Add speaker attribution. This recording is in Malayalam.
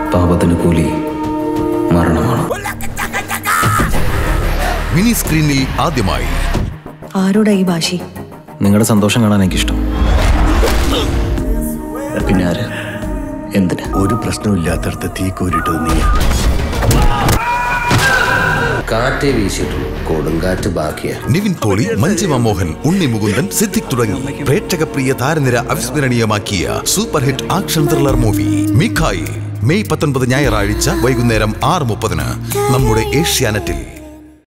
Speaker 1: പാപത്തിന് കൂലി മരണമാണ്
Speaker 2: മിനി സ്ക്രീനിൽ ആദ്യമായി
Speaker 3: ആരോടാ ഈ വാശി
Speaker 1: നിങ്ങളുടെ സന്തോഷം കാണാൻ എനിക്കിഷ്ടം പിന്നെ ആര് എന്തിന്
Speaker 4: ഒരു പ്രശ്നമില്ലാത്തടത്ത് തീ കോരിട്ടത് നീ
Speaker 5: കാറ്റേ വീശിയിട്ടുള്ളൂ കൊടുങ്കാറ്റ് ബാക്കിയാ
Speaker 2: നിവിൻ പോളി മഞ്ജിമ മോഹൻ ഉണ്ണി മുകുന്ദൻ സിദ്ദിഖ് തുടങ്ങി പ്രേക്ഷക പ്രിയ താരനിര അവിസ്മരണീയമാക്കിയ super hit action thriller movie Mikhael May പത്തൊൻപത് ഞായറാഴ്ച വൈകുന്നേരം ആറ് മുപ്പതിന് നമ്മുടെ ഏഷ്യാനെറ്റിൽ